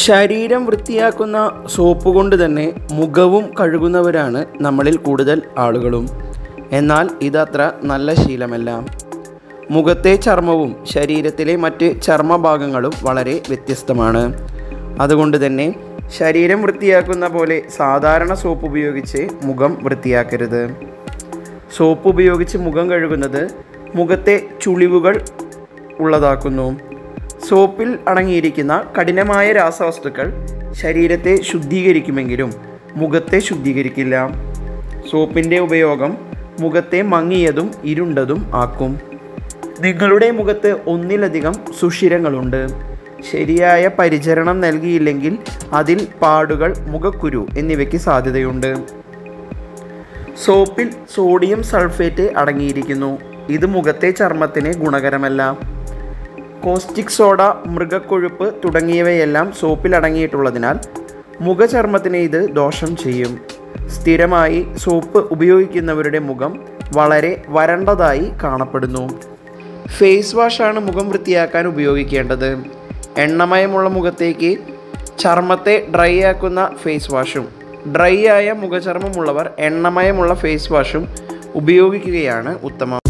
ശരീരം വൃത്തിയാക്കുന്ന സോപ്പ് കൊണ്ട് തന്നെ മുഖവും കഴുകുന്നവരാണ് നമ്മളിൽ കൂടുതൽ ആളുകളും എന്നാൽ ഇതത്ര നല്ല ശീലമല്ല മുഖത്തെ ചർമ്മവും ശരീരത്തിലെ മറ്റ് ചർമ്മഭാഗങ്ങളും വളരെ വ്യത്യസ്തമാണ് അതുകൊണ്ട് തന്നെ ശരീരം വൃത്തിയാക്കുന്ന പോലെ സാധാരണ സോപ്പ് ഉപയോഗിച്ച് മുഖം വൃത്തിയാക്കരുത് സോപ്പ് ഉപയോഗിച്ച് മുഖം കഴുകുന്നത് മുഖത്തെ ചുളിവുകൾ ഉള്ളതാക്കുന്നു സോപ്പിൽ അടങ്ങിയിരിക്കുന്ന കഠിനമായ രാസവസ്തുക്കൾ ശരീരത്തെ ശുദ്ധീകരിക്കുമെങ്കിലും മുഖത്തെ ശുദ്ധീകരിക്കില്ല സോപ്പിൻ്റെ ഉപയോഗം മുഖത്തെ മങ്ങിയതും ഇരുണ്ടതും ആക്കും നിങ്ങളുടെ മുഖത്ത് ഒന്നിലധികം സുഷിരങ്ങളുണ്ട് ശരിയായ പരിചരണം നൽകിയില്ലെങ്കിൽ അതിൽ പാടുകൾ മുഖക്കുരു എന്നിവയ്ക്ക് സാധ്യതയുണ്ട് സോപ്പിൽ സോഡിയം സൾഫേറ്റ് അടങ്ങിയിരിക്കുന്നു ഇത് മുഖത്തെ ചർമ്മത്തിന് ഗുണകരമല്ല കോസ്റ്റിക് സോഡ മൃഗക്കൊഴുപ്പ് തുടങ്ങിയവയെല്ലാം സോപ്പിൽ അടങ്ങിയിട്ടുള്ളതിനാൽ മുഖചർമ്മത്തിന് ഇത് ദോഷം ചെയ്യും സ്ഥിരമായി സോപ്പ് ഉപയോഗിക്കുന്നവരുടെ മുഖം വളരെ വരണ്ടതായി കാണപ്പെടുന്നു ഫേസ് വാഷാണ് മുഖം വൃത്തിയാക്കാൻ ഉപയോഗിക്കേണ്ടത് എണ്ണമയമുള്ള മുഖത്തേക്ക് ചർമ്മത്തെ ഡ്രൈ ആക്കുന്ന ഫേസ് വാഷും ഡ്രൈ ആയ മുഖചർമ്മമുള്ളവർ എണ്ണമയമുള്ള ഫേസ് വാഷും ഉപയോഗിക്കുകയാണ് ഉത്തമം